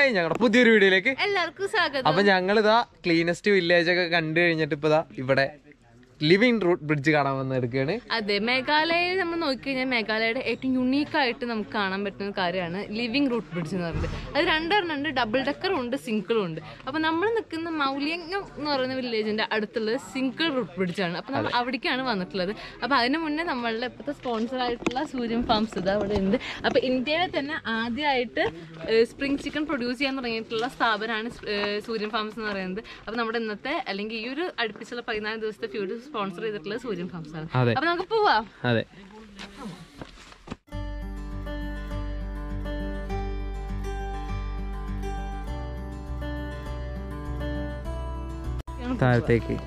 Hi ഞങ്ങളുടെ പുതിയൊരു വീഡിയോയിലേക്ക് എല്ലാവർക്കും സ്വാഗതം അപ്പൊ ഞങ്ങളിതാ ക്ലീനസ്റ്റ് വില്ലേജ് ഒക്കെ കണ്ടു കഴിഞ്ഞിട്ട് ഇപ്പൊ ദാ ഇവിടെ ലിവിങ് റൂട്ട് ബ്രിഡ്ജ് കാണാൻ വന്ന് എടുക്കുകയാണ് അതെ മേഘാലയയിൽ നമ്മൾ നോക്കിക്കഴിഞ്ഞാൽ മേഘാലയയുടെ ഏറ്റവും യുണീക്ക് ആയിട്ട് നമുക്ക് കാണാൻ പറ്റുന്ന ഒരു കാര്യമാണ് ലിവിംഗ് റൂട്ട് ബ്രിഡ്ജ് എന്ന് പറയുന്നത് അത് രണ്ടെണ്ണം ഉണ്ട് ഡബിൾ ഡെക്കറും ഉണ്ട് സിംഗിളും ഉണ്ട് അപ്പൊ നമ്മൾ നിൽക്കുന്ന മൗലിയങ്ങം എന്ന് പറയുന്ന വില്ലേജിന്റെ അടുത്തുള്ളത് സിംഗിൾ റൂട്ട് ബ്രിഡ്ജ് ആണ് അപ്പൊ നമ്മൾ അവിടേക്കാണ് വന്നിട്ടുള്ളത് അപ്പൊ അതിന് മുന്നേ നമ്മളുടെ ഇപ്പോഴത്തെ സ്പോൺസർ ആയിട്ടുള്ള സൂര്യൻ ഫാംസ് ഇത് അവിടെ ഉണ്ട് അപ്പൊ ഇന്ത്യയിലെ തന്നെ ആദ്യമായിട്ട് സ്പ്രിംഗ് ചിക്കൻ പ്രൊഡ്യൂസ് ചെയ്യാൻ തുടങ്ങിയിട്ടുള്ള സ്ഥാപനമാണ് ഏഹ്, സൂര്യൻ ഫാംസ് എന്ന് പറയുന്നത് അപ്പൊ നമ്മുടെ ഇന്നത്തെ അല്ലെങ്കിൽ ഈ ഒരു അടുപ്പിച്ചുള്ള പതിനാല് ദിവസത്തെ ഫ്യൂഡ് സ്പോൺസർ ചെയ്തിട്ടുള്ളത് സൂര്യൻ ഫാംസ് ആണ് അതെ അപ്പൊ നമുക്ക് പോവാം അതെ താഴത്തേക്ക്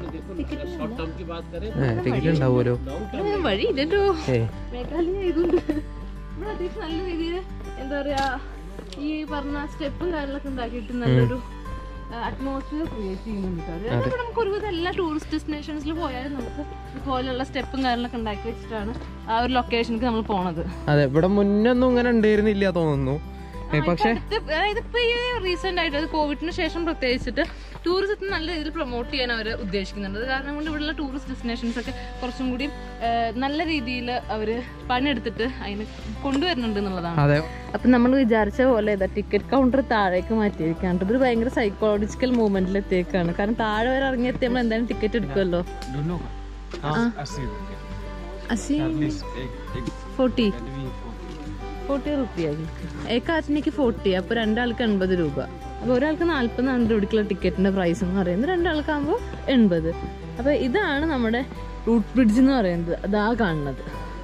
ടിക്കറ്റ് ഉണ്ടാവുമല്ലോ ഇതിന് വഴിയില്ലല്ലോ ഏ മേഘാലയ ആയതുകൊണ്ട് ഇവിടെ അത്യാവശ്യം നല്ല രീതിയിൽ എന്താ പറയാ ഈ പറഞ്ഞ സ്റ്റെപ്പും കാര്യങ്ങളൊക്കെ ഉണ്ടാക്കിയിട്ട് നല്ലൊരു അറ്റ്മോസ്ഫിയർ ക്രിയേറ്റ് ചെയ്യുന്നുണ്ട് കേട്ടോ. അതായത് ഇവിടെ നമുക്ക് ഒരുവിധം എല്ലാ ടൂറിസ്റ്റ് ഡെസ്റ്റിനേഷൻസിൽ പോയാലും നമുക്ക് ഇതുപോലെയുള്ള സ്റ്റെപ്പും കാര്യങ്ങളൊക്കെ ഉണ്ടാക്കി വെച്ചിട്ടാണ് ആ ഒരു ലൊക്കേഷനിലേക്ക് നമ്മൾ പോണത് അതെ ഇവിടെ മുന്നൊന്നും ഇങ്ങനെ ഉണ്ടായിരുന്നില്ല തോന്നുന്നു ഏ, പക്ഷെ അടുത്ത് അതായത് ഇപ്പൊ ഈ റീസെന്റ് ആയിട്ട് അത് കോവിഡിന് ശേഷം പ്രത്യേകിച്ചിട്ട് ടൂറിസത്തിന് നല്ല രീതിയിൽ പ്രൊമോട്ട് ചെയ്യാൻ അവർ ഉദ്ദേശിക്കുന്നുണ്ട് അത് കാരണം കൊണ്ട് ഇവിടെയുള്ള ടൂറിസ്റ്റ് ഡെസ്റ്റിനേഷൻസ് ഒക്കെ കുറച്ചും കൂടി ആ, നല്ല രീതിയിൽ അവർ പണിയെടുത്തിട്ട് അതിന് കൊണ്ടുവരുന്നുണ്ട് എന്നുള്ളതാണ് അതെ അപ്പൊ നമ്മൾ വിചാരിച്ച പോലെ ഇതാ ടിക്കറ്റ് കൗണ്ടർ താഴേക്ക് മാറ്റിയിരിക്കാണ് ഇതൊരു ഭയങ്കര സൈക്കോളജിക്കൽ മൂവ്മെന്റിൽ എത്തിയേക്കാണ് കാരണം താഴെ വരെ ഇറങ്ങിയെത്തി നമ്മൾ എന്തായാലും ടിക്കറ്റ് എടുക്കുമല്ലോ അസി ഫോർട്ടി ഫോർട്ടി റുപ്പിയ ഏക ആറ്റിനേക്ക് ഫോർട്ടി അപ്പോൾ രണ്ടാൾക്ക് എൺപത് രൂപ അപ്പോൾ ഒരാൾക്ക് നാൽപ്പത് നാല് രൂപയ്ക്കുള്ള ടിക്കറ്റിന്റെ പ്രൈസ് എന്ന് പറയുന്നത് രണ്ടാൾക്കാകുമ്പോൾ എൺപത് അപ്പോൾ ഇതാണ് നമ്മുടെ റൂട്ട് ബ്രിഡ്ജ് എന്ന് പറയുന്നത് അതാ കാണുന്നത്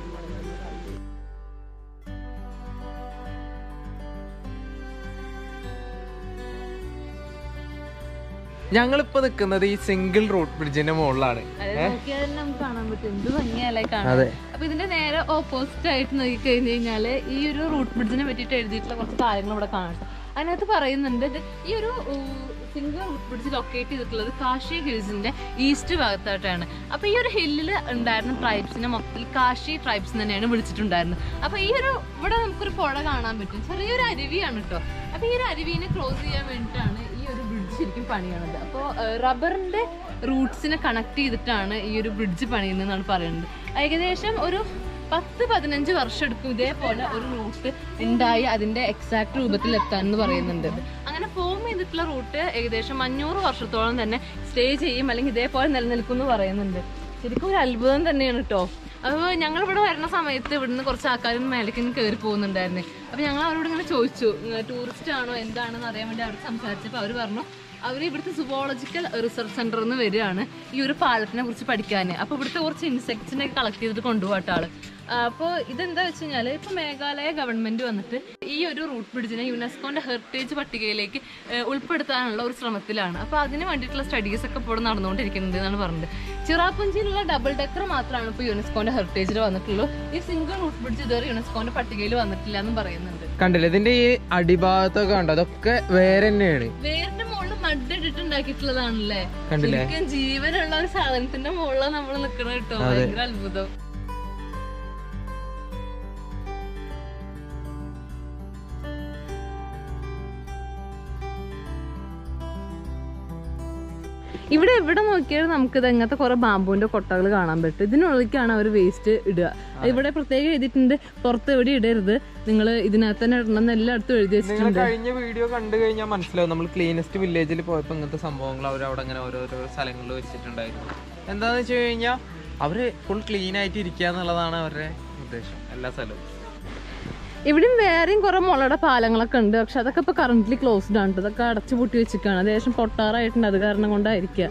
ഞങ്ങളിപ്പോ നിക്കുന്നത് ഈ സിംഗിൾ റൂട്ട് ബ്രിഡ്ജിന്റെ മുകളിലാണ് അതായത് നോക്കിയാൽ തന്നെ നമുക്ക് കാണാൻ പറ്റും എന്ത് ഭംഗിയല്ലേ കാണാൻ അതെ അപ്പൊ ഇതിന്റെ നേരെ ഓപ്പോസിറ്റ് ആയിട്ട് നോക്കി കഴിഞ്ഞു കഴിഞ്ഞാല് ഈ ഒരു റൂട്ട് ബ്രിഡ്ജിനെ പറ്റിയിട്ട് എഴുതിയിട്ടുള്ള കുറച്ച് കാര്യങ്ങൾ ഇവിടെ കാണാം അതിനകത്ത് പറയുന്നുണ്ട് ഇത് ഈ ഒരു സിംഗിൾ റൂട്ട് ബ്രിഡ്ജ് ലൊക്കേറ്റ് ചെയ്തിട്ടുള്ളത് കാശി ഹിൽസിന്റെ ഈസ്റ്റ് ഭാഗത്തായിട്ടാണ് അപ്പൊ ഈ ഒരു ഹില്ലിൽ ഉണ്ടായിരുന്ന ട്രൈബ്സിനെ മൊത്തത്തിൽ കാശി ട്രൈബ്സ് തന്നെയാണ് വിളിച്ചിട്ടുണ്ടായിരുന്നത് അപ്പൊ ഈ ഒരു ഇവിടെ നമുക്കൊരു പുഴ കാണാൻ പറ്റും ചെറിയൊരു അരുവിയാണ് കേട്ടോ അപ്പൊ ഈ ഒരു അരുവിനെ ക്രോസ് ചെയ്യാൻ വേണ്ടിയിട്ടാണ് ഈ ഒരു ബ്രിഡ്ജ് ശരിക്കും പണിയണത് അപ്പോൾ റബ്ബറിന്റെ റൂട്ട്സിനെ കണക്ട് ചെയ്തിട്ടാണ് ഈ ഒരു ബ്രിഡ്ജ് പണിയുന്നതെന്നാണ് പറയുന്നത് ഏകദേശം ഒരു പത്ത് പതിനഞ്ച് വർഷം എടുക്കും ഇതേപോലെ ഒരു റൂട്ട് ഉണ്ടായി അതിന്റെ എക്സാക്ട് രൂപത്തിൽ എത്താൻ എന്ന് പറയുന്നുണ്ട് അങ്ങനെ ഫോം ചെയ്തിട്ടുള്ള റൂട്ട് ഏകദേശം അഞ്ഞൂറ് വർഷത്തോളം തന്നെ സ്റ്റേ ചെയ്യും അല്ലെങ്കിൽ ഇതേപോലെ നിലനിൽക്കും എന്ന് പറയുന്നുണ്ട് ശരിക്കും ഒരു അത്ഭുതം തന്നെയാണ് കേട്ടോ അപ്പോൾ ഞങ്ങൾ ഇവിടെ വരുന്ന സമയത്ത് ഇവിടുന്ന് കുറച്ച് ആൾക്കാർ മേലേക്ക് ഇങ്ങനെ കയറി പോകുന്നുണ്ടായിരുന്നേ അപ്പോൾ ഞങ്ങൾ അവരോട് ഇങ്ങനെ ചോദിച്ചു ടൂറിസ്റ്റ് ആണോ എന്താണെന്ന് അറിയാൻ വേണ്ടി അവർ സംസാരിച്ചപ്പോൾ അവർ പറഞ്ഞു അവർ ഇവിടുത്തെ സുവോളജിക്കൽ റിസർച്ച് സെന്ററിൽ നിന്ന് വരികയാണ് ഈ ഒരു പാലത്തിനെ കുറിച്ച് പഠിക്കാൻ അപ്പോൾ ഇവിടുത്തെ കുറച്ച് ഇൻസെക്ട്സിനെ കളക്ട് ചെയ്തിട്ട് കൊണ്ടുപോകട്ടെ ആള് അപ്പോൾ ഇതെന്താ വെച്ച് കഴിഞ്ഞാൽ ഇപ്പോൾ മേഘാലയ ഗവൺമെന്റ് വന്നിട്ട് ഈ ഒരു റൂട്ട് ബ്രിഡ്ജിനെ യുനെസ്കോന്റെ ഹെറിറ്റേജ് പട്ടികയിലേക്ക് ഏഹ്, ഉൾപ്പെടുത്താനുള്ള ഒരു ശ്രമത്തിലാണ് അപ്പോൾ അതിന് വേണ്ടിയിട്ടുള്ള സ്റ്റഡീസ് ഒക്കെ ഇപ്പോൾ ഇവിടെ നടന്നുകൊണ്ടിരിക്കുന്നുണ്ട് എന്നാണ് പറഞ്ഞത് ചിറാപ്പുഞ്ചിയിലുള്ള ഡബിൾ ഡെക്കർ മാത്രമാണ് ഇപ്പോൾ യുനെസ്കോന്റെ ഹെറിറ്റേജിൽ വന്നിട്ടുള്ളൂ ഈ സിംഗിൾ റൂട്ട് ബ്രിഡ്ജ് ഇതുവരെ യുനെസ്കോന്റെ പട്ടികയിൽ വന്നിട്ടില്ല എന്നും പറയുന്നുണ്ട് കണ്ടില്ലേ ഇതിന്റെ ഈ അടിഭാഗത്തൊക്കെ കണ്ടോ അതൊക്കെ വേറെ തന്നെയാണ് വേറിന്റെ മുകളിൽ മഡ് ഇട്ടിട്ട് ഉണ്ടാക്കിയിട്ടുള്ളതാണല്ലേ കണ്ടില്ലേ ശരിക്കും ജീവനുള്ള ഒരു സാധനത്തിന്റെ മുകളിലാണ് നമ്മൾ നിക്കണത് കേട്ടോ ഭയങ്കര അത്ഭുതം ഇവിടെ എവിടെ നോക്കിയാലും നമുക്ക് ഇത് അങ്ങനത്തെ കുറെ ബാമ്പുവിന്റെ കൊട്ടകൾ കാണാൻ പറ്റും ഇതിനുള്ളിലേക്കാണ് അവർ വേസ്റ്റ് ഇടുക ഇവിടെ പ്രത്യേകം എഴുതിയിട്ടുണ്ട് പുറത്ത് എവിടെ ഇടരുത് നിങ്ങൾ ഇതിനകത്ത് തന്നെ ഇടണം എന്ന് എല്ലായിടത്തും എഴുതി നിങ്ങൾ വെച്ചിട്ടുണ്ട് കഴിഞ്ഞ വീഡിയോ കണ്ടു കഴിഞ്ഞാൽ മനസ്സിലാവും നമ്മൾ ക്ലീനസ്റ്റ് വില്ലേജിൽ പോയപ്പോൾ ഇങ്ങനത്തെ സംഭവങ്ങൾ അവർ അവിടെ അങ്ങനെ ഓരോരോ സ്ഥലങ്ങളിൽ വെച്ചിട്ടുണ്ടായിരുന്നു എന്താന്ന് വെച്ച് കഴിഞ്ഞാൽ അവര് ഫുൾ ക്ലീൻ ആയിട്ട് ഇരിക്കുക എന്നുള്ളതാണ് അവരുടെ ഉദ്ദേശം എല്ലാ സ്ഥലവും ഇവിടെയും വേറെയും കുറെ മുളയുടെ പാലങ്ങളൊക്കെ ഉണ്ട് പക്ഷെ അതൊക്കെ ഇപ്പൊ കറന്റ്ലി ക്ലോസ്ഡ് ആണ് ട്ടോ. ഇതൊക്കെ അടച്ചു പൂട്ടി വെച്ചിരിക്കുകയാണ് അത് ഏകദേശം പൊട്ടാറായിട്ടുണ്ട് അത് കാരണം കൊണ്ടായിരിക്കുക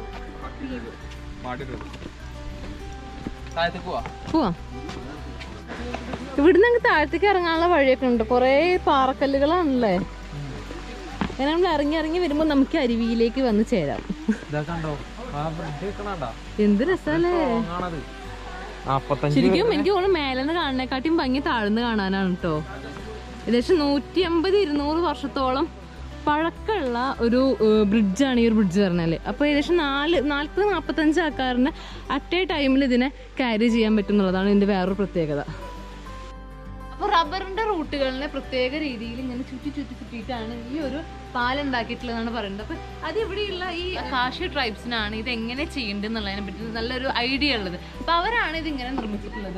താഴത്തേക്ക് പോവാ പോവാം ഇവിടുന്ന് അങ്ങ് താഴത്തേക്ക് ഇറങ്ങാനുള്ള വഴിയൊക്കെ ഉണ്ട് കുറേ പാറക്കല്ലുകളാണല്ലേ അങ്ങനെ നമ്മൾ ഇറങ്ങി ഇറങ്ങി വരുമ്പോൾ നമുക്ക് അരുവിയിലേക്ക് വന്ന് ചേരാം ഇതാ കണ്ടോ ആ ബ്രിഡ്ജ് വെക്കണണ്ടാ എന്ത് രസല്ലേ കാണത് നാപ്പത്തഞ്ച് ശരിക്കും എനിക്ക് തോന്നുന്നു മേലെന്ന് കാണുന്നേക്കാട്ടിയും ഭംഗി താഴ്ന്ന് കാണാനാണ് കേട്ടോ ഏകദേശം നൂറ്റി അമ്പത് ഇരുന്നൂറ് വർഷത്തോളം പഴക്കമുള്ള ഒരു ബ്രിഡ്ജാണ് ഈ ഒരു ബ്രിഡ്ജ് പറഞ്ഞാല് അപ്പൊ ഏകദേശം നാല് നാൽപ്പത് നാൽപ്പത്തഞ്ച് ആൾക്കാരിന് അറ്റ് എ ടൈമിൽ ഇതിനെ ക്യാരി ചെയ്യാൻ പറ്റും എന്നുള്ളതാണ് ഇതിന്റെ വേറൊരു പ്രത്യേകത അപ്പൊ റബ്ബറിന്റെ റൂട്ടുകളിനെ പ്രത്യേക രീതിയിൽ ഇങ്ങനെ ചുറ്റി ചുറ്റി ചുറ്റിയിട്ടാണ് ഈ ഒരു പാലുണ്ടാക്കിയിട്ടുള്ളതാണ് പറയുന്നത് അപ്പൊ അത് ഇവിടെയുള്ള ഈ കാർഷിക ട്രൈബ്സിനാണ് ഇത് എങ്ങനെ ചെയ്യേണ്ടത് എന്നുള്ളതിനെ പറ്റി നല്ലൊരു ഐഡിയ ഉള്ളത് അപ്പൊ അവരാണ് ഇത് ഇങ്ങനെ നിർമ്മിച്ചിട്ടുള്ളത്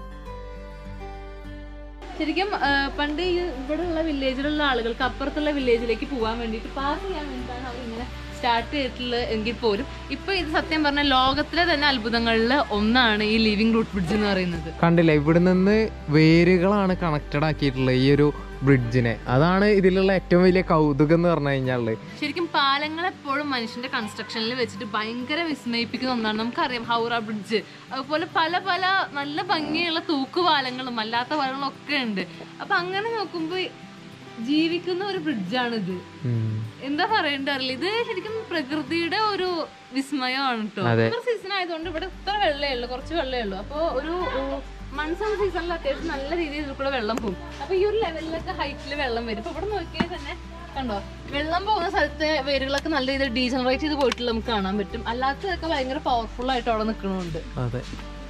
ശരിക്കും ആ, പണ്ട് ഈ ഇവിടെയുള്ള വില്ലേജിലുള്ള ആളുകൾക്ക് അപ്പുറത്തുള്ള വില്ലേജിലേക്ക് പോകാൻ വേണ്ടിയിട്ട് പാസ് ചെയ്യാൻ വേണ്ടിയിട്ടാണ് അവർ ഇങ്ങനെ സ്റ്റാർട്ട് ചെയ്തിട്ടുള്ളത് എങ്കിൽ പോലും ഇപ്പൊ ഇത് സത്യം പറഞ്ഞ ലോകത്തിലെ തന്നെ അത്ഭുതങ്ങളിൽ ഒന്നാണ് ഈ ലിവിംഗ് റൂട്ട് ബ്രിഡ്ജ് എന്ന് പറയുന്നത് കണ്ടില്ല ഇവിടെ നിന്ന് വേരുകളാണ് കണക്റ്റഡ് ആക്കിയിട്ടുള്ളത് ഈ ഒരു ബ്രിഡ്ജിനെ അതാണ് ഇതിലുള്ള ഏറ്റവും വലിയ കൗതുകം എന്ന് പറഞ്ഞു കഴിഞ്ഞാല് ശരിക്കും പാലങ്ങൾ എപ്പോഴും മനുഷ്യന്റെ കൺസ്ട്രക്ഷനിൽ വെച്ചിട്ട് ഭയങ്കര വിസ്മയിപ്പിക്കുന്ന ഒന്നാണ് നമുക്കറിയാം ഹൗറ ബ്രിഡ്ജ് അതുപോലെ പല പല നല്ല ഭംഗിയുള്ള തൂക്കുപാലങ്ങളും അല്ലാത്ത പാലങ്ങളും ഒക്കെ ഉണ്ട് അപ്പൊ അങ്ങനെ നോക്കുമ്പോ ജീവിക്കുന്ന ഒരു ബ്രിഡ്ജാണിത് എന്താ പറയണ്ട അറിയില്ല ഇത് ശരിക്കും പ്രകൃതിയുടെ ഒരു വിസ്മയമാണ് കേട്ടോ സീസൺ ആയതുകൊണ്ട് ഇവിടെ ഇത്ര വെള്ളമേ ഉള്ളൂ കുറച്ച് വെള്ളമേ ഉള്ളൂ അപ്പൊ ഒരു മൺസൂൺ സീസണിൽ അത്യാവശ്യം നല്ല രീതിയിൽ ഇതിൽ കൂടെ വെള്ളം പോകും അപ്പൊ ഈ ഒരു ലെവലിലൊക്കെ ഹൈറ്റിൽ വെള്ളം വരും ഇപ്പൊ ഇവിടെ നോക്കിയാൽ തന്നെ കണ്ടോ വെള്ളം പോകുന്ന സ്ഥലത്തെ വേരുകളൊക്കെ നല്ല രീതിയിൽ ഡീജനറേറ്റ് ചെയ്ത് പോയിട്ടുള്ള നമുക്ക് കാണാൻ പറ്റും അല്ലാത്തതൊക്കെ ഭയങ്കര പവർഫുൾ ആയിട്ട് അവിടെ നിൽക്കണമുണ്ട് അതെ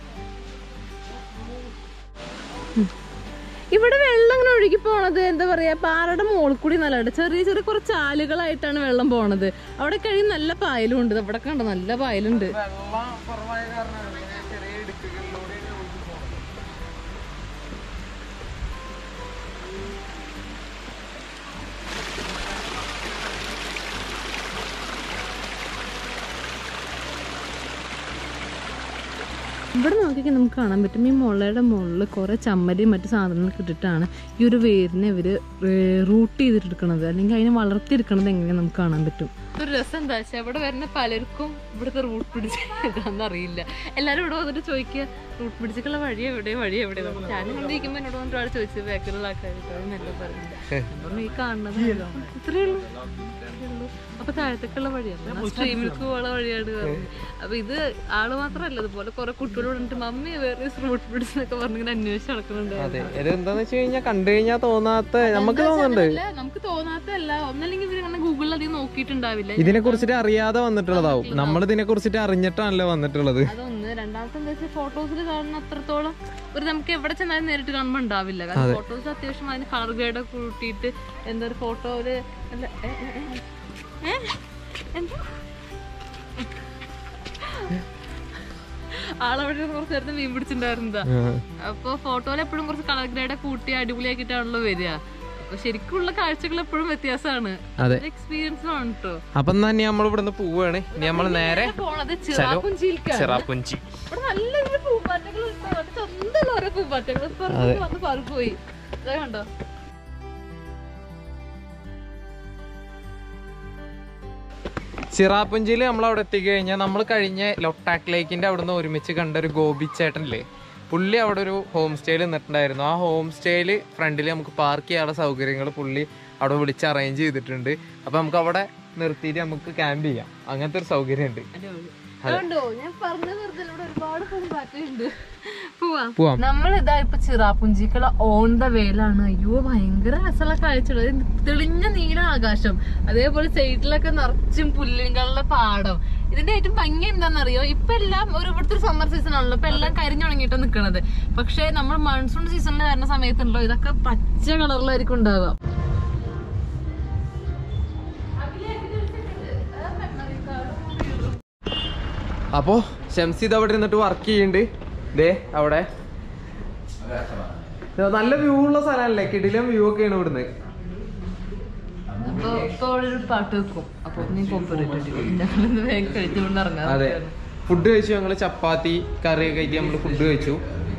ഇവിടെ വെള്ളം ഇങ്ങനെ ഒഴുകി പോണത് എന്താ പറയാ പാറയുടെ മുകളിൽ കൂടി നല്ല ചെറിയ ചെറിയ കുറച്ച് ആലുകളായിട്ടാണ് വെള്ളം പോണത് അവിടെ കഴിയും നല്ല പായലും ഉണ്ട് അവിടെ കണ്ടോ നല്ല പായലുണ്ട് ഇവിടെ നോക്കിയാൽ നമുക്ക് കാണാൻ പറ്റും ഈ മുളയുടെ മുകളിൽ കുറേ ചമ്മരിയും മറ്റു സാധനങ്ങളൊക്കെ ഇട്ടിട്ടാണ് ഈ ഒരു വേരിനെ ഇവർ റൂട്ട് ചെയ്തിട്ടെടുക്കണത് അല്ലെങ്കിൽ അതിനെ വളർത്തിയെടുക്കണത് എങ്ങനെയാണ് നമുക്ക് കാണാൻ പറ്റും ഒരു രസം എന്താ വെച്ചാൽ ഇവിടെ വരുന്ന പലർക്കും ഇവിടുത്തെ റൂട്ട് പിടിച്ച് ഇതാണെന്ന് അറിയില്ല എല്ലാവരും ഇവിടെ വന്നിട്ട് ചോദിക്കുക റൂട്ട് പിടിച്ചിട്ടുള്ള വഴി എവിടെ വഴി എവിടെ ഞാൻ കണ്ടിരിക്കുമ്പോൾ എന്നോട് വന്നിട്ട് അവിടെ ചോദിച്ചത് ബാക്കിലുള്ള ആൾക്കാർ നല്ല പറഞ്ഞില്ല ഞാൻ പറഞ്ഞു ഈ കാണുന്നത് ഇത്രയേ ഉള്ളൂ ഇത്രയേ ഉള്ളൂ. അപ്പൊ താഴത്തേക്കുള്ള വഴിയാണ് സ്ട്രീമിലേക്ക് പോകാനുള്ള വഴിയാണ് പറഞ്ഞത് അപ്പൊ ഇത് ആള് മാത്രമല്ല ഇതുപോലെ കുറെ കുട്ടികളോട് വന്നിട്ട് മമ്മി വേറെ റൂട്ട് പിടിച്ച് എന്നൊക്കെ പറഞ്ഞിങ്ങനെ അന്വേഷിച്ച് നടക്കുന്നുണ്ട് അതെ ഇത് എന്താന്ന് വെച്ച് കഴിഞ്ഞാൽ കണ്ടു കഴിഞ്ഞാൽ തോന്നാത്ത നമുക്ക് തോന്നുന്നുണ്ട് അല്ല, നമുക്ക് തോന്നാത്തല്ല ഒന്നല്ലെങ്കിൽ ഇവർ അങ്ങനെ ഗൂഗിളിൽ അധികം നോക്കിയിട്ടുണ്ടാവില്ല ഇതിനെ കുറിച്ചിട്ട് അറിയാതെ വന്നിട്ടുള്ളതാവും നമ്മൾ ഇതിനെ കുറിച്ചിട്ട് അറിഞ്ഞിട്ടാണല്ലോ വന്നിട്ടുള്ളത് അതൊന്ന് രണ്ടാമത്തെ എന്താ വെച്ചാൽ ഫോട്ടോസിൽ കാണുന്ന അത്രത്തോളം ഒരു നമുക്ക് എവിടെ ചെന്നാലും നേരിട്ട് കാണുമ്പോൾ ഉണ്ടാവില്ല കാരണം ഫോട്ടോസ് അത്യാവശ്യം അതിന് കളർ ഗ്രേഡ് ഒക്കെ കൂട്ടിയിട്ട് എന്താ ഒരു ഫോട്ടോ ഒരു അല്ല, ഏ, ഏ, ഏ, ഏ? എന്താ ആളവിടെ കുറച്ച് നേരത്തെ മീൻ പിടിച്ചിട്ടുണ്ടായിരുന്നതാ അപ്പൊ ഫോട്ടോയിൽ എപ്പോഴും കുറച്ച് കളർ ഗ്രേഡ് കൂട്ടി അടിപൊളിയാക്കിയിട്ടാണല്ലോ വരിക അപ്പൊ ശരിക്കുള്ള കാഴ്ചകൾ എപ്പോഴും വ്യത്യാസമാണ് അതെ. എക്സ്പീരിയൻസ് ആണ് കേട്ടോ അപ്പൊ എന്നാ ഇനി നമ്മൾ ഇവിടുന്ന് പോവാണ് ഇനി നമ്മൾ നേരെ പോണത് ചിറാപ്പുഞ്ചിയിലേക്കാണ് ചിറാപ്പുഞ്ചി ഇവിടെ നല്ല രീതിയിൽ പൂമ്പാറ്റകൾ സ്വന്തമുള്ള ഓരോ പൂമ്പാറ്റകൾ പുറത്തേക്ക് വന്ന് പറപ്പോയി ഇതാ കണ്ടോ ചിറാപ്പുഞ്ചിയിൽ നമ്മൾ അവിടെ എത്തിക്കഴിഞ്ഞാൽ നമ്മൾ കഴിഞ്ഞ ലൊട്ടാക് ലേക്കിന്റെ അവിടുന്ന് ഒരുമിച്ച് കണ്ട ഒരു ഗോപി ചേട്ടനില്ലേ പുള്ളി അവിടെ ഒരു ഹോം സ്റ്റേയിൽ നിന്നിട്ടുണ്ടായിരുന്നു ആ ഹോം സ്റ്റേയിൽ ഫ്രണ്ടിൽ നമുക്ക് പാർക്ക് ചെയ്യാനുള്ള സൗകര്യങ്ങൾ പുള്ളി അവിടെ വിളിച്ച് അറേഞ്ച് ചെയ്തിട്ടുണ്ട് അപ്പൊ നമുക്ക് അവിടെ നിർത്തിയിട്ട് നമുക്ക് ക്യാമ്പ് ചെയ്യാം അങ്ങനത്തെ ഒരു സൗകര്യം ഉണ്ട് അടിപൊളി കണ്ടോ ഞാൻ പറഞ്ഞ വെറുതെ ഇവിടെ ഒരുപാട് പൂമ്പാറ്റയുണ്ട് പോവാം പോവാം നമ്മൾ ഇതാ ഇപ്പൊ ചിറാപ്പുഞ്ചിക്കുള്ള ഓൺ ദ വേലാണ് അയ്യോ ഭയങ്കര രസമുള്ള കാഴ്ചകൾ തെളിഞ്ഞ നീല ആകാശം അതേപോലെ സൈഡിലൊക്കെ നിറച്ചും പുല്ലുകളുടെ പാടം ഇതിന്റെ ഏറ്റവും ഭംഗി എന്താണെന്നറിയോ ഇപ്പൊ എല്ലാം ഒരു ഇവിടുത്തെ ഒരു സമ്മർ സീസൺ ആണല്ലോ ഇപ്പൊ എല്ലാം കരിഞ്ഞുണങ്ങിയിട്ട് നിൽക്കുന്നത് പക്ഷെ നമ്മൾ മൺസൂൺ സീസണിൽ വരുന്ന സമയത്തുണ്ടല്ലോ ഇതൊക്കെ പച്ച കളറിലായിരിക്കും ഉണ്ടാവുക അപ്പോ ഷംസിദ് അവിടെ ഇരുന്നിട്ട് വർക്ക് ചെയ്യുന്നുണ്ട് ദേ അവിടെ നല്ല വ്യൂ ഉള്ള സ്ഥലമല്ലേ കിടിലം വ്യൂ ഒക്കെയാണ് ഇവിടുന്ന് അപ്പൊ ഇപ്പൊ അവിടെ ഒരു പാട്ട് വെക്കും അപ്പൊ നീ പോപ്പറിട്ടിട്ട് ഞങ്ങളിന്ന് വേഗം കഴിച്ചുകൊണ്ട് ഇറങ്ങാം അതെ ഫുഡ് കഴിച്ചു ഞങ്ങള് ചപ്പാത്തി കറിയൊക്കെ ആയിട്ട് നമ്മള് ഫുഡ് കഴിച്ചു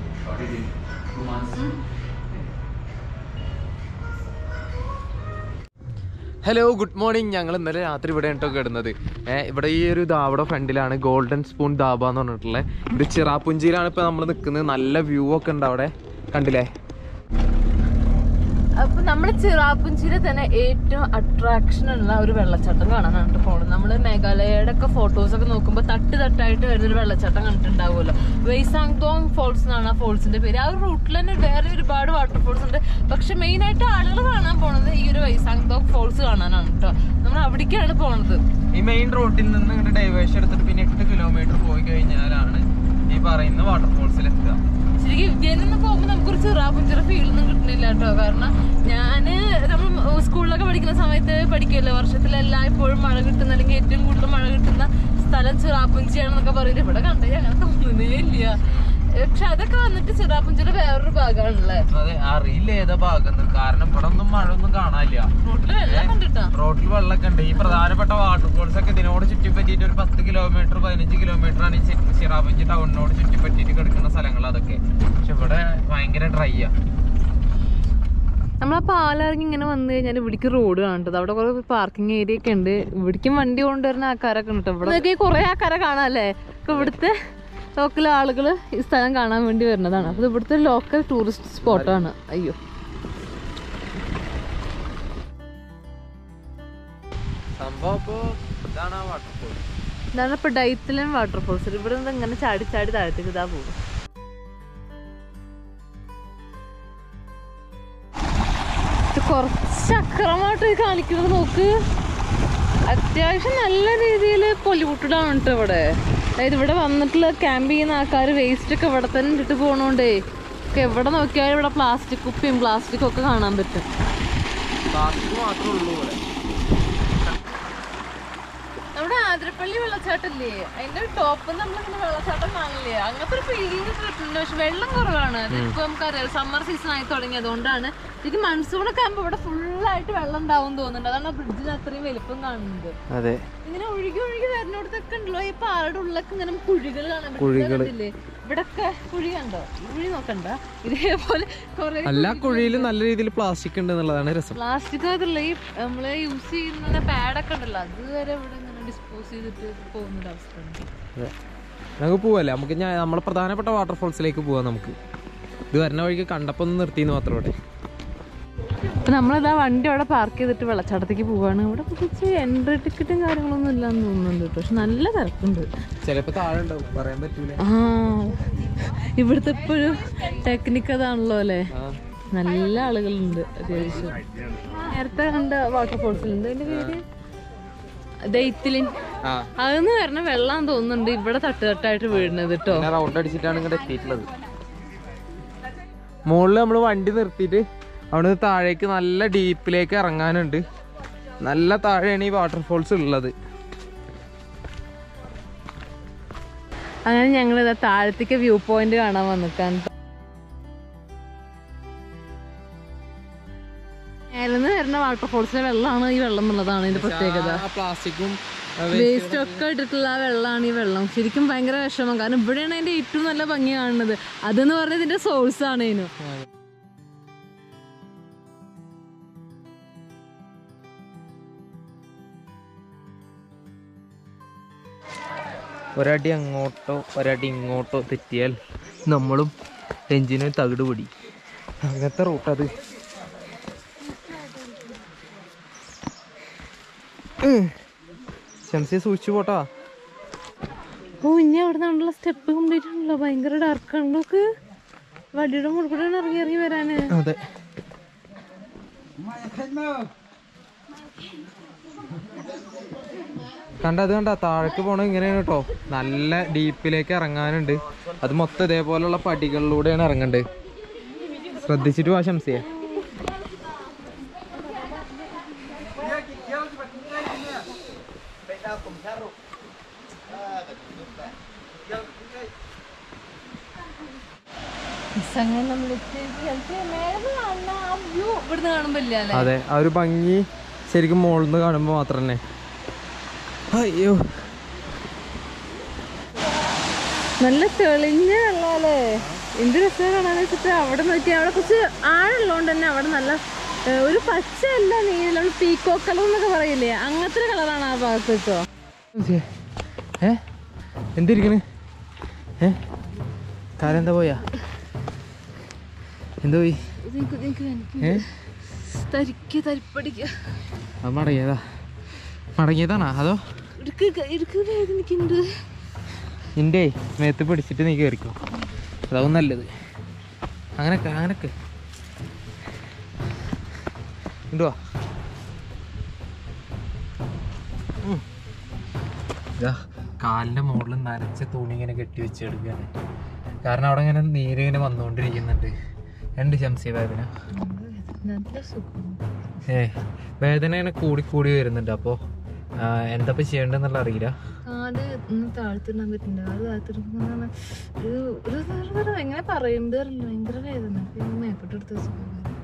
ഹലോ ഗുഡ് മോർണിംഗ് ഞങ്ങൾ ഇന്നലെ രാത്രി ഇവിടെ കേട്ടോ കിടന്നത് ഏഹ് ഇവിടെ ഈ ഒരു ദാവയുടെ ഫ്രണ്ടിലാണ് ഗോൾഡൻ സ്പൂൺ ദാബ എന്ന് പറഞ്ഞിട്ടുള്ളത് ഇത് ചിറാപ്പുഞ്ചിയിലാണ് ഇപ്പൊ നമ്മൾ നിൽക്കുന്നത് നല്ല വ്യൂ ഒക്കെ ഉണ്ട് അവിടെ കണ്ടില്ലേ അപ്പൊ നമ്മള് ചിറാപ്പുഞ്ചിയിലെ തന്നെ ഏറ്റവും അട്രാക്ഷൻ ഉള്ള ഒരു വെള്ളച്ചാട്ടം കാണാനാണ് പോണത് നമ്മള് മേഘാലയയുടെ ഒക്കെ ഫോട്ടോസ് ഒക്കെ നോക്കുമ്പോൾ തട്ട് തട്ടായിട്ട് വരുന്ന ഒരു വെള്ളച്ചാട്ടം കണ്ടിട്ടുണ്ടാവുമല്ലോ വെയ്സാങ്തോങ് ഫോൾസ് എന്നാണ് ആ ഫോൾസിന്റെ പേര് ആ ഒരു റൂട്ടിൽ തന്നെ വേറെ ഒരുപാട് വാട്ടർഫോൾസ് ഉണ്ട് പക്ഷെ മെയിൻ ആയിട്ട് ആളുകൾ കാണാൻ പോണത് ഈ ഒരു വെയ്സാങ്തോങ് ഫോൾസ് കാണാനാണ് കേട്ടോ നമ്മൾ അവിടേക്കാണ് പോണത് ഈ മെയിൻ റോഡിൽ നിന്ന് ഇങ്ങോട്ട് ഡൈവേഷൻ എടുത്തിട്ട് പിന്നെ എട്ട് കിലോമീറ്റർ പോയി കഴിഞ്ഞാലാണ് ഈ പറയുന്ന വാട്ടർഫോൾസിൽ എത്തുക ശരിക്കും ഇന്ത്യയിൽ പോകുമ്പോ നമുക്കൊരു ചിറാപുഞ്ചിറ ഫീലൊന്നും കിട്ടുന്നില്ല കേട്ടോ കാരണം ഞാന് നമ്മൾ സ്കൂളിലൊക്കെ പഠിക്കുന്ന സമയത്ത് പഠിക്കുമല്ലോ വർഷത്തിലെല്ലാം ഇപ്പോഴും മഴ കിട്ടുന്ന അല്ലെങ്കിൽ ഏറ്റവും കൂടുതൽ മഴ കിട്ടുന്ന സ്ഥലം ചിറാപുഞ്ചിയാണെന്നൊക്കെ പറയുന്നത് ഇവിടെ കണ്ടേ അങ്ങനെ തോന്നുന്നേ ഇല്ല പക്ഷെ അതൊക്കെ വന്നിട്ട് ചിറാപുഞ്ചിയുടെ വേറൊരു ഭാഗമാണല്ലേ അതെ അറിയില്ല ഏതാ ഭാഗം കാരണം ഇവിടെ ഒന്നും മഴ ഒന്നും കാണാനില്ല റോട്ടില് വെള്ളം കണ്ടിട്ടാ റോഡിൽ വെള്ളമൊക്കെ ഉണ്ട് ഈ പ്രധാനപ്പെട്ട വാട്ടർഫോൾസ് ഒക്കെ ഇതിനോട് ചുറ്റിപ്പറ്റിയിട്ട് ഒരു പത്ത് കിലോമീറ്റർ പതിനഞ്ച് കിലോമീറ്റർ ആണ് ഈ ചി- ചിറാപുഞ്ചി ടൗണിനോട് ചുറ്റിപ്പറ്റിയിട്ട് കിടക്കുന്ന സ്ഥലങ്ങൾ അതൊക്കെ പക്ഷെ ഇവിടെ ഭയങ്കര ഡ്രൈ ആ നമ്മളാ പാലിറങ്ങി ഇങ്ങനെ വന്നു കഴിഞ്ഞാൽ ഇവിടേക്ക് റോഡ് കാണട്ടത് അവിടെ കുറെ പാർക്കിംഗ് ഏരിയ ഒക്കെ ഉണ്ട് ഇവിടേക്കും വണ്ടി കൊണ്ടുവരുന്ന ആൾക്കാരൊക്കെ ഉണ്ട് ഇവിടെ കുറെ ആൾക്കാരെ കാണാല്ലേ ഇപ്പൊ ഇവിടുത്തെ ലോക്കൽ ആളുകൾ ഈ സ്ഥലം കാണാൻ വേണ്ടി വരുന്നതാണ് അപ്പൊ ഇത് ഇവിടുത്തെ ലോക്കൽ ടൂറിസ്റ്റ് സ്പോട്ടാണ് അയ്യോ സംഭവം ഇപ്പൊ ഇതാണ് ആ വാട്ടർഫോൾ ഇതാണ് ഇപ്പൊ ഡൈത്തിലും വാട്ടർഫോൾസ് ഇവിടെ നിന്ന് ഇങ്ങനെ ചാടി ചാടി താഴത്തേക്ക് ഇതാ പോകും ഇത് കുറച്ച് അക്രമമായിട്ട് ഇത് കാണിക്കുന്നത് നോക്ക് അത്യാവശ്യം നല്ല രീതിയിൽ പൊല്യൂട്ടഡ് ആണ് കേട്ടോ ഇവിടെ അതായത് ഇവിടെ വന്നിട്ടുള്ള ക്യാമ്പ് ചെയ്യുന്ന ആൾക്കാർ വേസ്റ്റ് ഒക്കെ ഇവിടെ തന്നെ ഇട്ടിട്ട് പോകണോണ്ടേ ഒക്കെ എവിടെ നോക്കിയാലും ഇവിടെ പ്ലാസ്റ്റിക് കുപ്പിയും പ്ലാസ്റ്റിക്കും ഒക്കെ കാണാൻ പറ്റും പ്ലാസ്റ്റിക് മാത്രമേ ഉള്ളൂ ഇവിടെ നമ്മുടെ ആതിരപ്പള്ളി വെള്ളച്ചാട്ടല്ലേ അതിന്റെ ടോപ്പ് നമ്മളിങ്ങനെ വെള്ളച്ചാട്ടം കാണില്ലേ അങ്ങനത്തെ ഒരു ഫീലിംഗ് കിട്ടുന്നുണ്ട് പക്ഷെ വെള്ളം കുറവാണ് ഇപ്പൊ നമുക്കറിയാം സമ്മർ സീസൺ ആയി തുടങ്ങി അതുകൊണ്ടാണ് എനിക്ക് മൺസൂൺ ഒക്കെ ആകുമ്പോൾ ഇവിടെ ഫുള്ളായിട്ട് വെള്ളം ഉണ്ടാവും തോന്നുന്നുണ്ട് അതാണ് ബ്രിഡ്ജിന് അത്രയും വലിപ്പം കാണുന്നത് അതെ ഇങ്ങനെ ഒഴുകി ഒഴുകി വരുന്നിടത്തൊക്കെ ഉണ്ടല്ലോ ഈ പാറയുടെ ഉള്ളിലൊക്കെ ഇങ്ങനെ കുഴികൾ കാണാൻ പറ്റും കണ്ടില്ലേ ഇവിടൊക്കെ കുഴി കണ്ടോ ഈ കുഴി നോക്കണ്ട ഇതേപോലെ കുറെ എല്ലാ കുഴിയിലും നല്ല രീതിയിൽ പ്ലാസ്റ്റിക് ഉണ്ട് എന്നുള്ളതാണ് രസം പ്ലാസ്റ്റിക് അതല്ല ഈ നമ്മള് യൂസ് ചെയ്യുന്ന പാഡൊക്കെ ഉണ്ടല്ലോ അതുവരെ ഇവിടെ ഇങ്ങനെ ഡിസ്പോസ് ചെയ്തിട്ട് പോകുന്ന ഒരു അവസ്ഥ അതെ നമുക്ക് പോവല്ലേ നമുക്ക് ഞാൻ നമ്മളെ പ്രധാനപ്പെട്ട വാട്ടർഫോൾസിലേക്ക് പോവാം നമുക്ക് ഇത് വരുന്ന വഴിക്ക് കണ്ടപ്പോൾ ഒന്ന് നിർത്തിയെന്ന് മാത്രം ഇവിടെ അപ്പൊ നമ്മളിതാ വണ്ടി അവിടെ പാർക്ക് ചെയ്തിട്ട് വെള്ളച്ചാട്ടത്തേക്ക് പോവാണ് ഇവിടെ പ്രത്യേകിച്ച് എൻട്രി ടിക്കറ്റും കാര്യങ്ങളൊന്നും ഇല്ലാന്ന് തോന്നുന്നുണ്ട് കേട്ടോ പക്ഷെ നല്ല തിരക്കുണ്ട് ചിലപ്പോൾ താഴെ ഉണ്ടാവും പറയാൻ പറ്റൂല ആ ഇവിടുത്തെ ഇപ്പൊ ഒരു ടെക്നിക്ക് അതാണല്ലോ അല്ലേ ആ നല്ല ആളുകളുണ്ട് അത്യാവശ്യം നേരത്തെ കണ്ട വാട്ടർഫോൾസിലുണ്ട് അതിന്റെ പേര് ദൈത്തിലിൻ ആ അതെന്ന് പറഞ്ഞ വെള്ളം തോന്നുന്നുണ്ട് ഇവിടെ തട്ടുതട്ടായിട്ട് വീഴുന്നത് കേട്ടോ പിന്നെ റൗണ്ട് അടിച്ചിട്ടാണ് ഇങ്ങോട്ട് എത്തിയിട്ടുള്ളത് മുകളിൽ നമ്മൾ വണ്ടി നിർത്തിയിട്ട് അവിടുന്ന് താഴേക്ക് നല്ല ഡീപ്പിലേക്ക് ഇറങ്ങാനുണ്ട് നല്ല താഴെയാണ് ഈ വാട്ടർഫോൾസ് ഉള്ളത് അങ്ങനെ ഞങ്ങൾ ഇതാ താഴത്തേക്ക് വ്യൂ പോയിന്റ് കാണാൻ വന്നിട്ടാണ് ട്ടോ. മേലെന്ന് വരുന്ന വാട്ടർഫോൾസിലെ വെള്ളമാണ് ഈ വെള്ളം എന്നുള്ളതാണ് ഇതിന്റെ പ്രത്യേകത പ്ലാസ്റ്റിക്കും വേസ്റ്റ് ഒക്കെ ഇട്ടിട്ടുള്ള ആ വെള്ളമാണ് ഈ വെള്ളം ശരിക്കും ഭയങ്കര വിഷമം കാരണം ഇവിടെയാണ് അതിന്റെ ഏറ്റവും നല്ല ഭംഗി കാണുന്നത് അതെന്ന് പറഞ്ഞാൽ ഇതിന്റെ സോഴ്സ് ആണ് ഇതിന് ഒരടി അങ്ങോട്ടോ ഒരടി ഇങ്ങോട്ടോ തെറ്റിയാൽ നമ്മളും എഞ്ചിന് തകിട് പിടി അങ്ങനത്തെ റൂട്ടത് ശംസിയെ സൂക്ഷിച്ചു പോട്ടാ ഓ ഇനി അവിടെ നിന്നുള്ള സ്റ്റെപ്പ് കംപ്ലീറ്റ് ആണല്ലോ ഭയങ്കര ഡാർക്ക് ആണ് നോക്ക് വടിയുടെ മുഴുകൂടെയാണ് ഇറങ്ങി ഇറങ്ങി വരാന് അതെ കണ്ട അത് കണ്ട താഴേക്ക് പോണ ഇങ്ങനെയാണ് കേട്ടോ നല്ല ഡീപ്പിലേക്ക് ഇറങ്ങാനുണ്ട് അത് മൊത്തം ഇതേപോലുള്ള പടികളിലൂടെയാണ് ഇറങ്ങണ്ടത് ശ്രദ്ധിച്ചിട്ട് വാ ശംസിയെ ഇവിടുന്ന് കാണുമ്പോ ഇല്ല അല്ലേ അതെ ആ ഒരു ഭംഗി ശരിക്കും മുകളിൽ നിന്ന് കാണുമ്പോൾ മാത്രം തന്നെ അയ്യോ നല്ല തെളിഞ്ഞ വെള്ളമല്ലേ എന്ത് രസം കാണാന്ന് വെച്ചിട്ട് അവിടെ നോക്കി അവിടെ കുറച്ച് ആഴുള്ളതുകൊണ്ട് തന്നെ അവിടെ നല്ല ഏ, ഒരു പച്ചയല്ല നീല നമ്മൾ പീക്കോ കളർ എന്നൊക്കെ പറയില്ലേ അങ്ങനത്തെ ഒരു കളറാണ് ആ ഭാഗത്ത് വെച്ചോ ശംസിയെ, ഏ എന്തിരിക്കണ് ഏ കാലം എന്താ പോയാ എന്താ പോയി ഏ തരിക്ക തരിപ്പടിക്ക അത് മടങ്ങിയതാ മടങ്ങിയതാണോ അതോ ഇടുക്ക് ഇടുക്ക് വേദനിക്കുന്നുണ്ട് നിന്റെ മേത്ത് പിടിച്ചിട്ട് നീ കയറിക്കോ അതാവും നല്ലത് അങ്ങനൊക്കെ അങ്ങനൊക്കെ ഇണ്ടുവാ ഇതാ കാലിന്റെ മുകളിൽ നനച്ച തുണി ഇങ്ങനെ കെട്ടി വെച്ചെടുക്കാണ് കാരണം അവിടെ ഇങ്ങനെ നീര് ഇങ്ങനെ വന്നുകൊണ്ടിരിക്കുന്നുണ്ട് രണ്ട് ശംസി വേദന നല്ല സുഖം ഏ വേദന ഇങ്ങനെ കൂടി കൂടി വരുന്നുണ്ട് അപ്പോൾ എന്താ ഇപ്പം ചെയ്യേണ്ടതെന്നുള്ള അറിയില്ല കാല് ഒന്ന് താഴ്ത്തിടാൻ പറ്റുന്നുണ്ട് കാല് താഴ്ത്തിടുന്ന ഒരു ഒരു ഒരു- എങ്ങനെ പറയുന്നത് അറിയില്ല ഭയങ്കര വേദന പിന്നെ മേപ്പോട്ട് എടുത്ത സുഖം